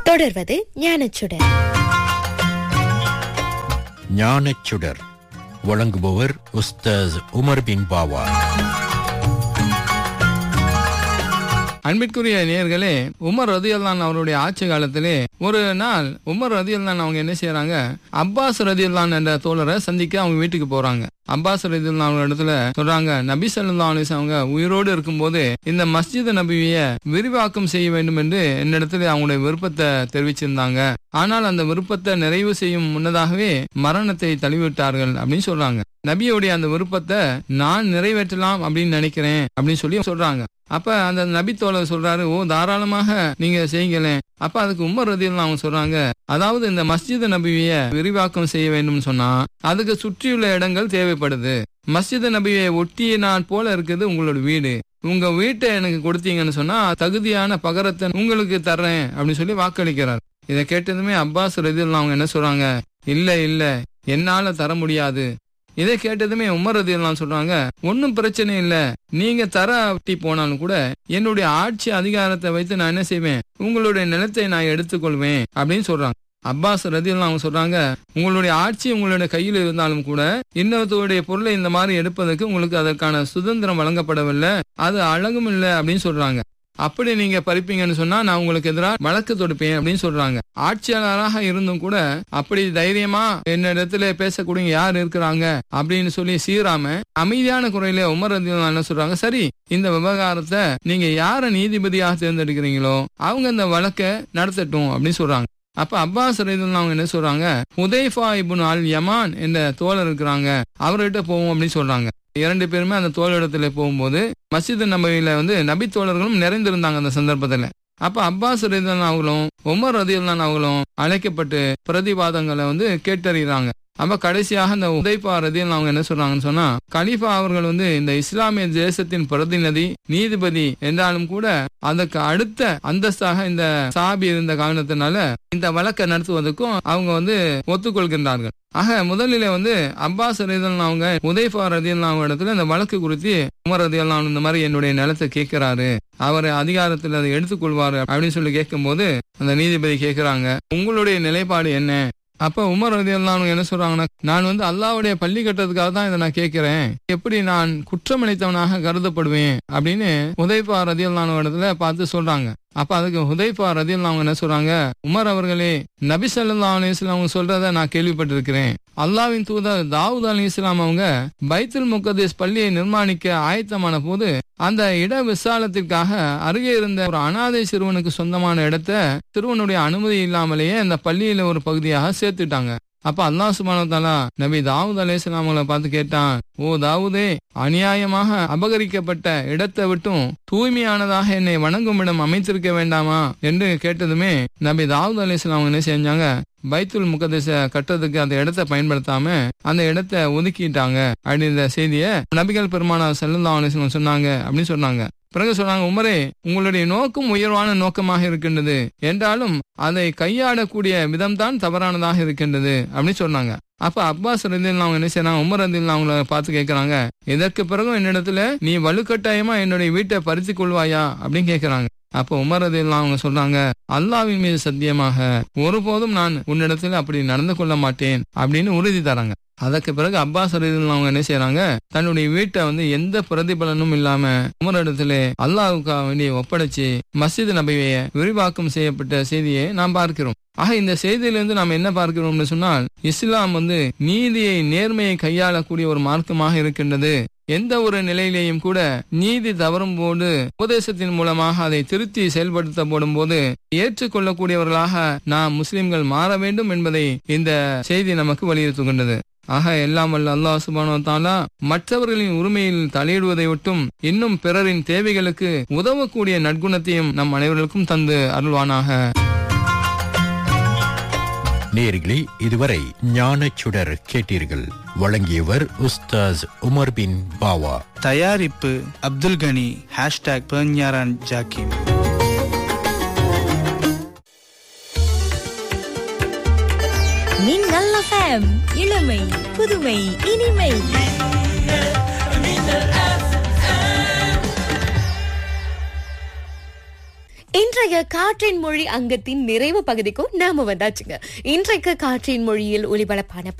தொடர்வது ஞானச்சுடர் ஞானச்சுடர் வழங்குபவர் உஸ்தாஸ் உமர் பின் பாவா அன்பிற்குரிய நேயர்களே உமர் ரதியல்லான் அவருடைய ஆட்சி காலத்திலே ஒரு நாள் உமர் ரதியல்லான் அவங்க என்ன செய்யறாங்க அப்பாஸ் ரதியல்லான் என்ற தோழரை சந்திக்க அவங்க வீட்டுக்கு போறாங்க அப்பாஸ் ரதியல்லான் அவங்க இடத்துல சொல்றாங்க நபி சல்லா அலிஸ் அவங்க உயிரோடு இருக்கும்போது இந்த மஸ்ஜித் நபியை விரிவாக்கம் செய்ய வேண்டும் என்று என்னிடத்துல அவங்களுடைய விருப்பத்தை தெரிவிச்சிருந்தாங்க ஆனால் அந்த விருப்பத்தை நிறைவு செய்யும் முன்னதாகவே மரணத்தை தழுவிவிட்டார்கள் அப்படின்னு சொல்றாங்க நபியோடைய அந்த விருப்பத்தை நான் நிறைவேற்றலாம் அப்படின்னு நினைக்கிறேன் அப்படின்னு சொல்லி சொல்றாங்க அப்ப அந்த நபி தோழர் சொல்றாரு ஓ தாராளமாக நீங்க செய்யுங்களேன் அப்ப அதுக்கு உமர் ரதியில் அவங்க சொல்றாங்க அதாவது இந்த மஸ்ஜித் நபிய விரிவாக்கம் செய்ய வேண்டும் சொன்னா அதுக்கு சுற்றியுள்ள இடங்கள் தேவைப்படுது மஸ்ஜித் நபியை ஒட்டிய நாள் போல இருக்குது உங்களோட வீடு உங்க வீட்டை எனக்கு கொடுத்தீங்கன்னு சொன்னா தகுதியான பகரத்தை உங்களுக்கு தர்றேன் அப்படின்னு சொல்லி வாக்களிக்கிறார் இதை கேட்டதுமே அப்பாஸ் ரதியில் அவங்க என்ன சொல்றாங்க இல்ல இல்ல என்னால தர முடியாது இதை கேட்டதுமே உமர் ரதியெல்லாம் சொல்றாங்க ஒன்னும் பிரச்சனை இல்ல நீங்க தர ஒட்டி போனாலும் கூட என்னுடைய ஆட்சி அதிகாரத்தை வைத்து நான் என்ன செய்வேன் உங்களுடைய நிலத்தை நான் எடுத்துக்கொள்வேன் அப்படின்னு சொல்றாங்க அப்பாஸ் ரதியெல்லாம் அவங்க சொல்றாங்க உங்களுடைய ஆட்சி உங்களுடைய கையில் இருந்தாலும் கூட இன்னொருத்தருடைய பொருளை இந்த மாதிரி எடுப்பதற்கு உங்களுக்கு அதற்கான சுதந்திரம் வழங்கப்படவில்லை அது அழகும் இல்லை அப்படின்னு சொல்றாங்க அப்படி நீங்க பறிப்பீங்கன்னு சொன்னா நான் உங்களுக்கு எதிராக வழக்கு தொடுப்பேன் அப்படின்னு சொல்றாங்க ஆட்சியாளராக இருந்தும் கூட அப்படி தைரியமா என்னிடத்துல பேசக்கூடிய யார் இருக்கிறாங்க அப்படின்னு சொல்லி சீராம அமைதியான குறையில உமர் ரதியல்லாஹு என்ன சொல்றாங்க சரி இந்த விவகாரத்தை நீங்க யார நீதிபதியாக தேர்ந்தெடுக்கிறீங்களோ அவங்க இந்த வழக்கை நடத்தட்டும் அப்படின்னு சொல்றாங்க அப்ப அப்பாஸ் ரஹிதுல்லா அவங்க என்ன சொல்றாங்க ஹுதைஃபா இபுன் அல் யமான் என்ற தோழர் இருக்கிறாங்க அவர்கிட்ட போவோம் அப்படின்னு சொல்றாங்க இரண்டு பேருமே அந்த தோழிடத்துல போகும்போது மஸ்ஜித் நபையில வந்து நபி தோழர்களும் நிறைந்திருந்தாங்க அந்த சந்தர்ப்பத்துல அப்ப அப்பாஸ் ரதியல்லான் அவங்களும் உமர் ரதியல்லான் அவங்களும் அழைக்கப்பட்டு பிரதிவாதங்களை வந்து கேட்டறிகிறாங்க அப்ப கடைசியாக இந்த உதைப்பா ரதியல் அவங்க என்ன சொல்றாங்கன்னு சொன்னா கலீஃபா அவர்கள் வந்து இந்த இஸ்லாமிய தேசத்தின் பிரதிநிதி நீதிபதி என்றாலும் கூட அதுக்கு அடுத்த அந்தஸ்தாக இந்த சாபி இருந்த காரணத்தினால இந்த வழக்கை நடத்துவதற்கும் அவங்க வந்து ஒத்துக்கொள்கின்றார்கள் ஆக முதலில வந்து அப்பாஸ் ரதியல் அவங்க உதைஃபா ரதியல் அவங்க இடத்துல இந்த வழக்கு குறித்து உமர் ரதியல் இந்த மாதிரி என்னுடைய நிலத்தை கேட்கிறாரு அவர் அதிகாரத்தில் அதை எடுத்துக்கொள்வாரு அப்படின்னு சொல்லி கேட்கும்போது அந்த நீதிபதி கேட்கிறாங்க உங்களுடைய நிலைப்பாடு என்ன அப்ப உமர் ரதியெல்லாம் என்ன சொல்றாங்கன்னா நான் வந்து அல்லாவுடைய பள்ளி கட்டுறதுக்காக தான் இதை நான் கேட்கிறேன் எப்படி நான் குற்றமளித்தவனாக கருதப்படுவேன் அப்படின்னு உதய்பா ரதியல்லான இடத்துல பார்த்து சொல்றாங்க அப்ப அதுக்கு ஹுதைஃபா ரதியல் அவங்க என்ன சொல்றாங்க உமர் அவர்களே நபி சல்லா அலிஸ்லாம் அவங்க சொல்றத நான் கேள்விப்பட்டிருக்கிறேன் அல்லாவின் தூதர் தாவூத் அலி இஸ்லாம் அவங்க பைத்துல் முகதேஸ் பள்ளியை நிர்மாணிக்க ஆயத்தமான போது அந்த இட விசாலத்திற்காக அருகே இருந்த ஒரு அனாதை சிறுவனுக்கு சொந்தமான இடத்த சிறுவனுடைய அனுமதி இல்லாமலேயே அந்த பள்ளியில ஒரு பகுதியாக சேர்த்துட்டாங்க அப்ப அல்லாஹ் சுபானத்தாலா நபி தாவூத் அலேஸ்லாம் அவங்கள பார்த்து கேட்டான் ஓ தாவூதே அநியாயமாக அபகரிக்கப்பட்ட இடத்தை விட்டும் தூய்மையானதாக என்னை வணங்கும் இடம் அமைத்திருக்க வேண்டாமா என்று கேட்டதுமே நபி தாவூத் அலேஸ்லாம் அவங்க என்ன செஞ்சாங்க பைத்துல் முகதேச கட்டுறதுக்கு அந்த இடத்த பயன்படுத்தாம அந்த இடத்த ஒதுக்கிட்டாங்க அப்படின்ற செய்திய நபிகள் பெருமானா செல்லல்லா அலிஸ்லாம் சொன்னாங்க அப்படின்னு சொன்னாங்க பிறகு சொன்னாங்க உமரே உங்களுடைய நோக்கம் உயர்வான நோக்கமாக இருக்கின்றது என்றாலும் அதை கையாடக்கூடிய விதம்தான் தவறானதாக இருக்கின்றது அப்படின்னு சொன்னாங்க அப்ப அப்பாஸ் ரதில் அவங்க என்ன செய்யறாங்க உமர் ரதில் அவங்கள பார்த்து கேட்கறாங்க இதற்கு பிறகும் என்னிடத்துல நீ வலுக்கட்டாயமா என்னுடைய வீட்டை பறித்து கொள்வாயா அப்படின்னு கேட்கறாங்க அப்ப உமர் ரதில் அவங்க சொல்றாங்க அல்லாவின் மீது சத்தியமாக ஒருபோதும் நான் உன்னிடத்துல அப்படி நடந்து கொள்ள மாட்டேன் அப்படின்னு உறுதி தராங்க அதற்கு பிறகு அப்பாஸ் ரதில் அவங்க என்ன செய்யறாங்க தன்னுடைய வீட்டை வந்து எந்த பிரதிபலனும் இல்லாம உமரிடத்துல அல்லாவுக்காக வேண்டிய ஒப்படைச்சு மஸ்ஜித் நபியை விரிவாக்கம் செய்யப்பட்ட செய்தியை நாம் பார்க்கிறோம் ஆக இந்த செய்தியிலிருந்து நாம் என்ன பார்க்கிறோம்னு சொன்னால் இஸ்லாம் வந்து நீதியை நேர்மையை கையாளக்கூடிய ஒரு மார்க்கமாக இருக்கின்றது எந்த ஒரு நிலையிலேயும் கூட நீதி தவறும் போது உபதேசத்தின் மூலமாக அதை திருத்தி செயல்படுத்தப்படும் போது ஏற்றுக்கொள்ளக்கூடியவர்களாக நாம் முஸ்லிம்கள் மாற வேண்டும் என்பதை இந்த செய்தி நமக்கு வலியுறுத்துகின்றது ஆக எல்லாம் வல்ல அல்லாஹ் சுபானோ தாலா மற்றவர்களின் உரிமையில் தலையிடுவதை விட்டும் இன்னும் பிறரின் தேவைகளுக்கு உதவக்கூடிய நற்குணத்தையும் நம் அனைவர்களுக்கும் தந்து அருள்வானாக நேர்களே இதுவரை ஞானச்சுடர் கேட்டீர்கள் வழங்கியவர் உஸ்தாஸ் உமர் பின் பாவா தயாரிப்பு அப்துல் கனி ஹேஷ்டாக் பெர்ஞாரான் ஜாக்கிம் மின்னல் FM இளமை புதுமை இனிமை இன்று இன்றைய காற்றின் மொழி அங்கத்தின் நிறைவு பகுதிக்கும் நாம வந்தாச்சுங்க இன்றைக்கு காற்றின் மொழியில் ஒளிபரப்பான